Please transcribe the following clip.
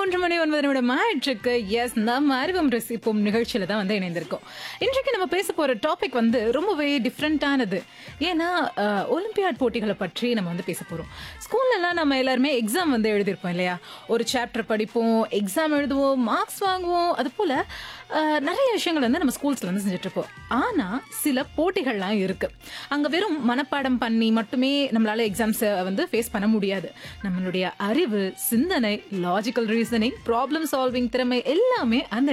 மூன்று மணி ஒன்பது நிமிடம் ஆயிற்றுக்கு எஸ் நம்ம அறிவம் ரசிப்போம் நிகழ்ச்சியில தான் வந்து இணைந்திருக்கோம் இன்றைக்கு நம்ம பேச போற டாபிக் வந்து ரொம்பவே டிஃப்ரெண்ட்டானது ஏன்னா அஹ், ஒலிம்பியாட் போட்டிகளை பற்றி நம்ம வந்து பேச போறோம் ஸ்கூல்ல எல்லாம் நம்ம எல்லாருமே எக்ஸாம் வந்து எழுதியிருப்போம் இல்லையா ஒரு சாப்டர் படிப்போம் எக்ஸாம் எழுதுவோம் மார்க்ஸ் வாங்குவோம் அது போல அஹ், நிறைய விஷயங்கள் வந்து நம்ம ஸ்கூல்ஸ்ல வந்து செஞ்சுட்டு இருப்போம் ஆனா சில போட்டிகள்லாம் இருக்கு அங்க வெறும் மனப்பாடம் பண்ணி மட்டுமே நம்மளால எக்ஸாம்ஸ் வந்து ஃபேஸ் பண்ண முடியாது நம்மளுடைய அறிவு சிந்தனை லாஜிக்கல் ரீசனிங் ப்ராப்ளம் சால்விங் திறமை எல்லாமே அந்த